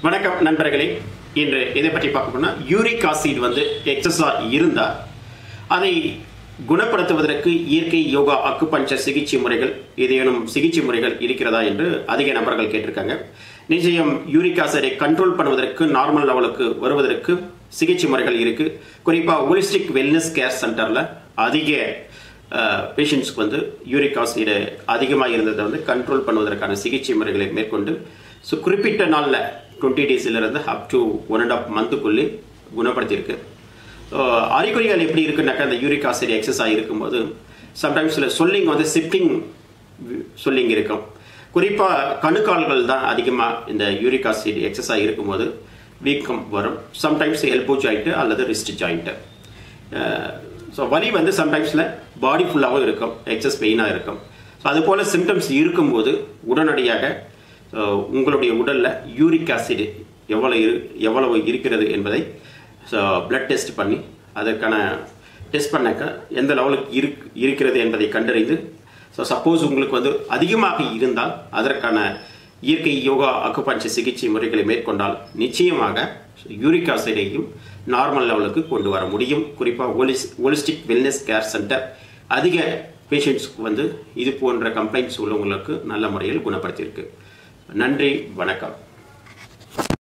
வணக்கம் நண்பர்களே இன்று இதை பற்றி பார்க்க போனால் யூரிக் ஆசிட் வந்து எக்ஸஸா இருந்தா அதை குணப்படுத்துவதற்கு இயற்கை யோகா அக்குபஞ்சர் சிகிச்சை முறைகள் ஏதேனும் சிகிச்சை முறைகள் இருக்கிறதா என்று அதிக நபர்கள் கேட்டிருக்காங்க நிச்சயம் யூரிக் ஆசிடை கண்ட்ரோல் பண்ணுவதற்கு நார்மல் லெவலுக்கு வருவதற்கு சிகிச்சை முறைகள் இருக்கு குறிப்பா ஹோலிஸ்டிக் வெல்னஸ் கேர் சென்டர்ல அதிக பேஷண்ட்ஸ்க்கு வந்து யூரிக் ஆசிட் அதிகமாக இருந்ததை வந்து கண்ட்ரோல் பண்ணுவதற்கான சிகிச்சை முறைகளை மேற்கொண்டு ஸோ குறிப்பிட்ட நாளில் டுவெண்ட்டி டேஸிலிருந்து up to one and half மந்த்துக்குள்ளே குணப்படுத்தியிருக்கு ஸோ அறிகுறிகள் எப்படி இருக்குன்னாக்கா அந்த யூரிக் ஆசிட் எக்ஸஸ் ஆகிருக்கும்போது சம்டைம்ஸ் சில சொல்லிங் வந்து சிப்டிங் சொல்லிங் இருக்கும் குறிப்பாக கணுக்கால்கள் தான் அதிகமாக இந்த யூரிக் ஆசிட் எக்ஸஸ் ஆகிருக்கும்போது வீக்கம் வரும் சம்டைம்ஸ் எல்போ ஜாயிண்ட்டு அல்லது ரிஸ்ட் ஜாயிண்ட்டு ஸோ வலி வந்து சம்டைம்ஸில் பாடி ஃபுல்லாகவும் இருக்கும் எக்ஸஸ் பெயினாக இருக்கும் ஸோ அது போல் சிம்டம்ஸ் இருக்கும்போது உடனடியாக அஹ், உங்களுடைய உடலில் யூரிக் ஆசிட் எவ்வளோ இரு எவ்வளவு இருக்கிறது என்பதை ஸோ பிளட் டெஸ்ட் பண்ணி அதற்கான டெஸ்ட் பண்ணாக்க எந்த லெவலுக்கு இருக் இருக்கிறது என்பதை கண்டறிந்து ஸோ சப்போஸ் உங்களுக்கு வந்து அதிகமாக இருந்தால் அதற்கான இயற்கை யோகா அக்குபஞ்சர் சிகிச்சை முறைகளை மேற்கொண்டால் நிச்சயமாக யூரிக் ஆசிடையும் நார்மல் லெவலுக்கு கொண்டு வர முடியும் குறிப்பாக holis holistic wellness care centre அதிக பேஷண்ட்ஸ்க்கு வந்து இது போன்ற கம்ப்ளைண்ட்ஸ் உள்ளவங்களுக்கு நல்ல முறையில் குணப்படுத்தியிருக்கு நன்றி வணக்கம்